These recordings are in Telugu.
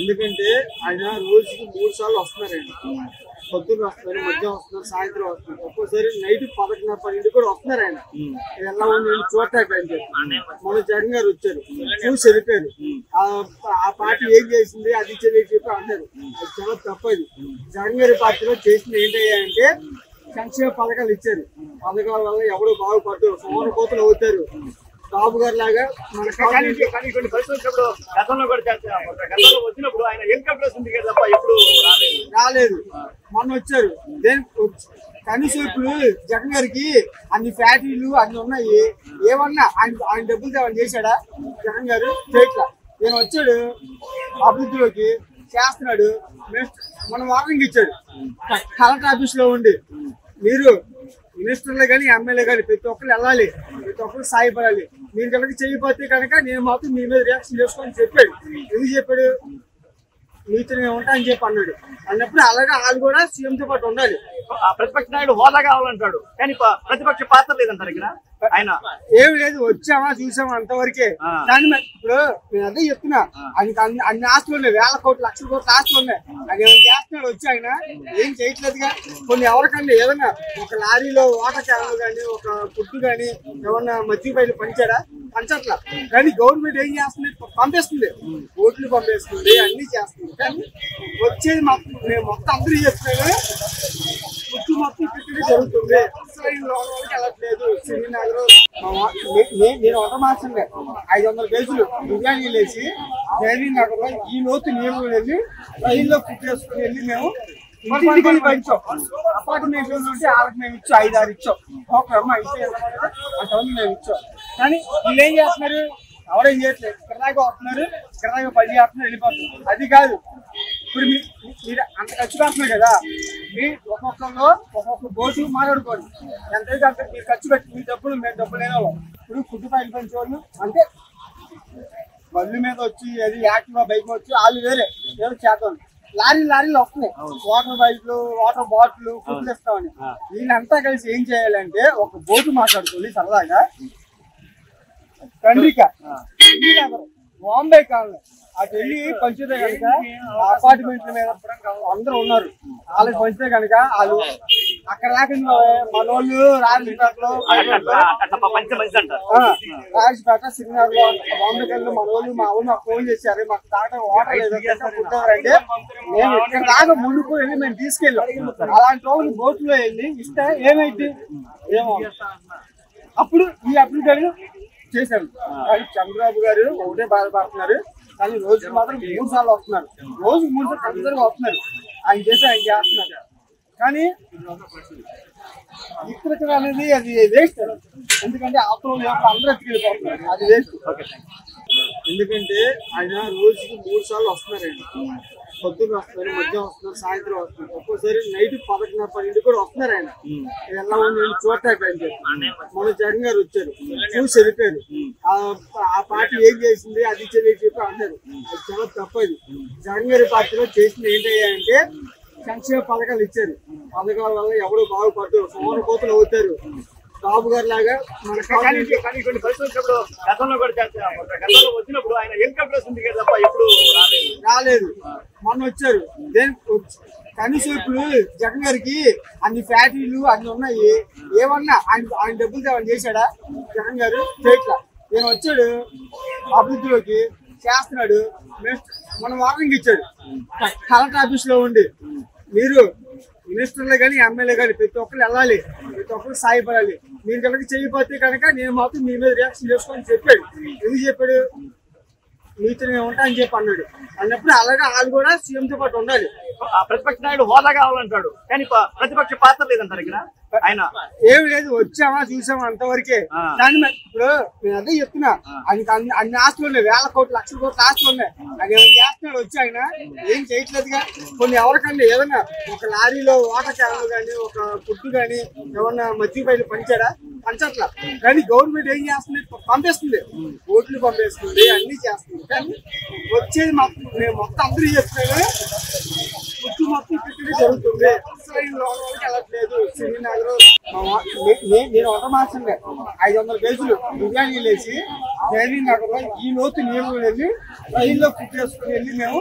ఎందుకంటే ఆయన రోజుకి మూడు సార్లు వస్తున్నారండి పొద్దున్న వస్తున్నారు మధ్యాహ్నం వస్తున్నారు సాయంత్రం వస్తున్నారు ఒక్కోసారి నైట్ పదకొండున్నర పన్నెండు కూడా వస్తున్నారు ఆయన ఇది ఎలా ఉంది నేను చూడటానికి అని చెప్పి మన జగన్ గారు వచ్చారు చూసి వెళ్ళిపోయారు ఆ ఆ పార్టీ ఏం చేసింది అది ఇచ్చేది చెప్పి అన్నారు అది చాలా తప్పది జగన్ గారి పార్టీలో చేసింది ఏంటయ్యా అంటే సంక్షేమ పథకాలు ఇచ్చారు పథకాల వల్ల ఎవరు బాగుపడతారు సోమర కోతలు అవుతారు బాబు గారు లాగా మన కానీ కాలనీ కానీ కొన్ని పరిస్థితులు వచ్చినప్పుడు గతంలో కూడా చేస్తా- గతంలో వచ్చినప్పుడు ఆయన హెలికాప్టర్స్ ఉంది కదా తప్ప ఎప్పుడు రాలేదు రాలేదు మొన్న వచ్చారు దేని కనీసం ఇప్పుడు జగన్ గారికి అన్ని ఫ్యాక్టరీలు అన్ని ఉన్నాయి ఏమన్నా ఆయన ఆయన డబ్బులు ఏమన్నా చేశాడా జగన్ గారు చేయట్లా నేను వచ్చాడు అభివృద్ధిలోకి చేస్తున్నాడు నెక్స్ట్ మన వార్నింగ్ ఇచ్చాడు కలెక్టర్ ఆఫీస్ లో ఉండి మీరు మినిస్టర్లే కానీ ఎమ్మెల్యే కానీ ప్రతి ఒక్కరు వెళ్ళాలి ప్రతి ఒక్కరు సాయపడాలి మీరు కనుక చేయకపోతే కనుక నేను మాత్రం మీ మీద రియాక్షన్ చేసుకోని చెప్పాడు ఎందుకు చెప్పాడు మీతో నేను ఉంటా అని చెప్పి అన్నాడు అన్నప్పుడు అలాగే వాళ్ళు కూడా సీఎం తో పాటు ఉండాలి ఆ ప్రతిపక్ష నాయుడు హోదా కావాలంటాడు కానీ ప- ప్రతిపక్ష పాత్ర లేదంటారు ఇక్కడ ఆయన ఏమి లేదు వచ్చామా చూసామా అంతవరకే ఆ. దాని మీద ఇప్పుడు నేను అదే చెప్తున్నా ఆయనకి అన్ని అన్ని ఆస్తులు ఉన్నాయి వేల కోట్లు లక్షల కోట్ల ఆస్తులు ఉన్నాయి అది ఏమైనా చేస్తున్నాడు వచ్చి ఆయన ఏం చేయట్లేదుగా కొన్ని ఎవరికన్నా ఏదన్నా ఒక లారీలో వాటర్ క్యాన్లు కానీ ఒక ఫుడ్ కానీ ఏమన్నా మజ్జిగ బయలు పంచాడా పంచట్లా కానీ గవర్నమెంట్ ఏం చేస్తుంది పంపిస్తుంది ఓట్లు పంపిస్తుంది అన్ని చేస్తుంది కానీ వచ్చేది మొత్తం నేను మొత్తం అందరూ చెప్తున్నాను ఫుడ్ మొత్తం ఇక్కడ జరుగుతుంది అసలు లోపలికి వెళ్ళట్లేదు శ్రీనగర్ మా వా- నే- నే- నేను వంట మాసంగా ఐదు వందల కేజీలు బిర్యానీ వేసి డైరీ నగర్ ఈ లోతు నీళ్ళు వెళ్ళి రైల్లో ఫుడ్ చేసుకుని వెళ్ళి మేము ఇంటికి వెళ్ళి పంచాం అపార్ట్మెంట్ ఉంటే వాళ్ళకి మేము ఇచ్చాం ఐదు ఆరు ఇచ్చాం ఒక అమ్మ ఇస్తే అంతమంది మేము ఇచ్చాం కానీ వీళ్ళు ఏం చేస్తున్నారు ఎవరేం చేయట్లేదు ఇక్కడ దాకా వస్తున్నారు ఇక్కడ దాకా పని చేస్తున్నారు వెళ్ళిపోతున్నారు అది కాదు ఇప్పుడు మీ- మీరు అంత ఖర్చు పెడుతున్నారు కదా మీ ఒక్కొక్కరు ఒక్కొక్క బోటు మాట్లాడుకోండి ఎంత అయితే అంత మీరు ఖర్చు పెట్టి మీ డబ్బులు మేము డబ్బులు లేని వాళ్ళం ఇప్పుడు ఫుడ్ పైలు పెంచే వాళ్ళు అంటే బండి మీద వచ్చి అది యాక్టివా బైక్ మీద వచ్చి వాళ్ళు వేరే వేరే చేద్దాం లారీ లారీలు వస్తున్నాయి వాటర్ బైక్లు వాటర్ బాటిల్ ఫుడ్ ఇస్తామని వీళ్ళంతా కలిసి ఏం చేయాలంటే ఒక బోటు మాట్లాడుకోండి సరదాగా కండ్రిక శ్రీనగర్ బాంబే కాలనీ అటు వెళ్ళి పంచితే కనుక అపార్ట్మెంట్ల మీద అందరూ ఉన్నారు వాళ్ళకి పంచితే కనుక వాళ్ళు అక్కడ దాకా మనోళ్ళు రాజపేటలో అట్లా పంచ మంచి అంటారు రాజపేట శ్రీనగర్ లో బాంబే కళ్ళు మన వాళ్ళు మా ఊరు మాకు ఫోన్ చేశారు మాకు తాగడం వాటర్ లేదు ఫుడ్ అంటే మేము ఇక్కడ దాకా ముందుకు వెళ్ళి మేము తీసుకెళ్ళాం అలాంటి వాళ్ళు బోట్లో వెళ్ళి ఇస్తే ఏమైంది ఏమో అప్పుడు ఈ అప్లికేషన్ చేశారు కానీ చంద్రబాబు గారు ఒకటే బాధపడుతున్నారు కానీ రోజుకి మాత్రం మూడు సార్లు వస్తున్నారు రోజు మూడు సార్లు కంపల్సరీగా వస్తున్నారు ఆయన చేసి ఆయన చేస్తున్నారు కానీ ఇక్కడ అనేది అది వేస్ట్ ఎందుకంటే అవతల అందరూ ఎత్తుకెళ్ళిపోతున్నారు అది వేస్ట్ ఎందుకంటే ఆయన రోజుకి మూడు సార్లు వస్తున్నారండి పొద్దున్న వస్తున్నారు మధ్యాహ్నం వస్తున్నారు సాయంత్రం వస్తున్నారు ఒక్కోసారి నైట్ పదకొండున్నర పన్నెండు కూడా వస్తున్నారు ఆయన ఇది ఎలా ఉంది నేను చూడటానికి అని చెప్పి మన జగన్ గారు వచ్చారు చూసి వెళ్ళిపోయారు ఆ ఆ పార్టీ ఏం చేసింది అది ఇచ్చేది చెప్పి అన్నారు అది చాలా తప్పది జగన్ గారి పార్టీలో చేసింది ఏంటయ్యా అంటే సంక్షేమ పథకాలు ఇచ్చారు పథకాల వల్ల ఎవరు బాగుపడతారు సోమర కోతలు అవుతారు బాబు గారు లాగా మన కానీ కాలనీ కానీ కొన్ని పరిస్థితులు వచ్చినప్పుడు గతంలో కూడా చేస్తా- గతంలో వచ్చినప్పుడు ఆయన హెలికాప్టర్స్ ఉంది కదా తప్ప ఎప్పుడు రాలేదు రాలేదు మొన్న వచ్చారు దేని కనీసం ఇప్పుడు జగన్ గారికి అన్ని ఫ్యాక్టరీలు అన్ని ఉన్నాయి ఏమన్నా ఆయన ఆయన డబ్బులు ఏమన్నా చేశాడా జగన్ గారు చేయట్లా నేను వచ్చాడు అభివృద్ధిలోకి చేస్తున్నాడు నెక్స్ట్ మన వార్నింగ్ ఇచ్చాడు కలెక్టర్ ఆఫీస్ లో ఉండి మీరు మినిస్టర్లే కానీ ఎమ్మెల్యే కానీ ప్రతి ఒక్కరు వెళ్ళాలి ప్రతి ఒక్కరు సాయపడాలి మీరు కనుక చేయకపోతే కనుక నేను మాత్రం మీ మీద రియాక్షన్ చేసుకోని చెప్పాడు ఎందుకు చెప్పాడు మీతో నేను ఉంటా అని చెప్పి అన్నాడు అన్నప్పుడు అలాగే వాళ్ళు కూడా సీఎం తో పాటు ఉండాలి ఆ ప్రతిపక్ష నాయుడు హోదా కావాలంటాడు కానీ ప- ప్రతిపక్ష పాత్ర లేదంటారు ఇక్కడ ఆయన ఏమి లేదు వచ్చామా చూసామా అంతవరకే ఆ. దాని మీద ఇప్పుడు నేను అదే చెప్తున్నా ఆయనకి అన్ని అన్ని ఆస్తులు ఉన్నాయి వేల కోట్లు లక్షల కోట్ల ఆస్తులు ఉన్నాయి అది ఏమైనా చేస్తున్నాడు వచ్చి ఆయన ఏం చేయట్లేదుగా కొన్ని ఎవరికన్నా ఏదన్నా ఒక లారీలో వాటర్ క్యాన్లు కానీ ఒక ఫుడ్ కానీ ఏమన్నా మజ్జిగ బయలు పంచాడా పంచట్లా కానీ గవర్నమెంట్ ఏం చేస్తుంది పంపిస్తుంది ఓట్లు పంపిస్తుంది అన్ని చేస్తుంది కానీ వచ్చేది మొత్తం నేను మొత్తం అందరూ చెప్తున్నాను ఫుడ్ మొత్తం ఇక్కడ జరుగుతుంది అసలు లోపలికి వెళ్ళట్లేదు శ్రీనగర్ మా వా- నే- నే- నేను వంట మాసంగా ఐదు వందల కేజీలు బిర్యానీ వేసి డైరీ నగర్ ఈ లోతు నీళ్ళు వెళ్ళి రైల్లో ఫుడ్ చేసుకుని వెళ్ళి మేము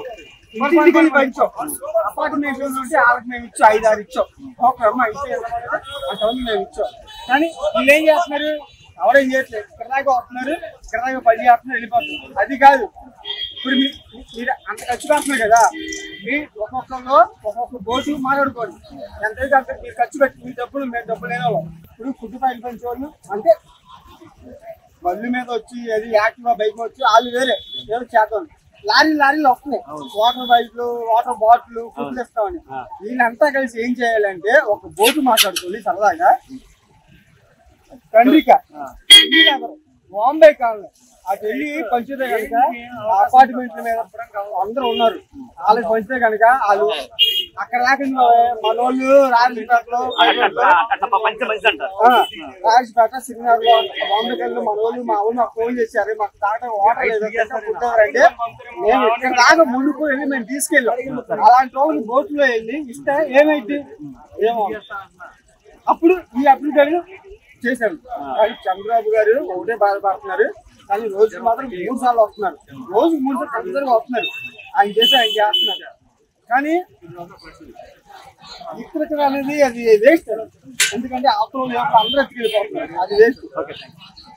ఇంటింటికి వెళ్ళి పంచాం అపార్ట్మెంట్ ఉంటే వాళ్ళకి మేము ఇచ్చాం ఐదు ఆరు ఇచ్చాం ఒక అమ్మ ఇస్తే అంతమంది మేము ఇచ్చాం కానీ వీళ్ళు ఏం చేస్తున్నారు ఎవరేం చేయట్లేదు ఇక్కడ దాకా వస్తున్నారు ఇక్కడ దాకా పని చేస్తున్నారు వెళ్ళిపోతున్నారు అది కాదు ఇప్పుడు మీ- మీరు అంత ఖర్చు పెడుతున్నారు కదా మీ ఒక్కొక్కరు ఒక్కొక్క బోటు మాట్లాడుకోండి ఎంతైతే అంత మీరు ఖర్చు పెట్టి మీ డబ్బులు మేము డబ్బులు లేని వాళ్ళం ఇప్పుడు ఫుడ్ పైన పెంచే వాళ్ళు అంటే బండ్ల మీద వచ్చి అది యాక్టివా బైక్ వచ్చి వాళ్ళు వేరే ఏదో చేద్దాం లారీ లారీలు వస్తున్నాయి వాటర్ బైక్లు వాటర్ బాటిల్ ఫుడ్ ఇస్తామని వీళ్ళంతా కలిసి ఏం చేయాలంటే ఒక బోటు మాట్లాడుకోండి సరదాగా కండ్రిక ఢిల్లీ నగరం బాంబే కాలనీ అటు వెళ్ళి పంచితే కనుక అపార్ట్మెంట్ల మీద అందరూ ఉన్నారు వాళ్ళకి పంచితే కనుక వాళ్ళు అక్కడ దాకా మన వాళ్ళు రాజపేటలో అట్లా పంచ మంచి అంటారు ఆ, రాజపేట శ్రీనగర్ లో బాంబేకి వెళ్ళి మన వాళ్ళు మా వాళ్ళు మాకు ఫోన్ చేశారు మాకు తాగడం వాటర్ లేదు ఫుడ్ అంటే మేము ఇక్కడ దాకా ముందుకు వెళ్ళి మేము తీసుకెళ్ళాం అలాంటి వాళ్ళకి బోట్లో వెళ్ళి ఇస్తే ఏమైంది ఏమో అప్పుడు ఈ అప్లికేషన్ చేశారు కానీ చంద్రబాబు గారు ఒకటే బాధపడుతున్నారు కానీ రోజుకి మాత్రం మూడు సార్లు వస్తున్నారు రోజు మూడు సార్లు ఖచ్చితంగా వస్తున్నారు ఆయన చేసి ఆయన చేస్తున్నారు కానీ ఇక్కడ అనేది అది వేస్ట్ ఎందుకంటే అవతల అందరూ ఎత్తుకెళ్ళిపోతున్నారు అది వేస్ట్ ఓకే థ్యాంక్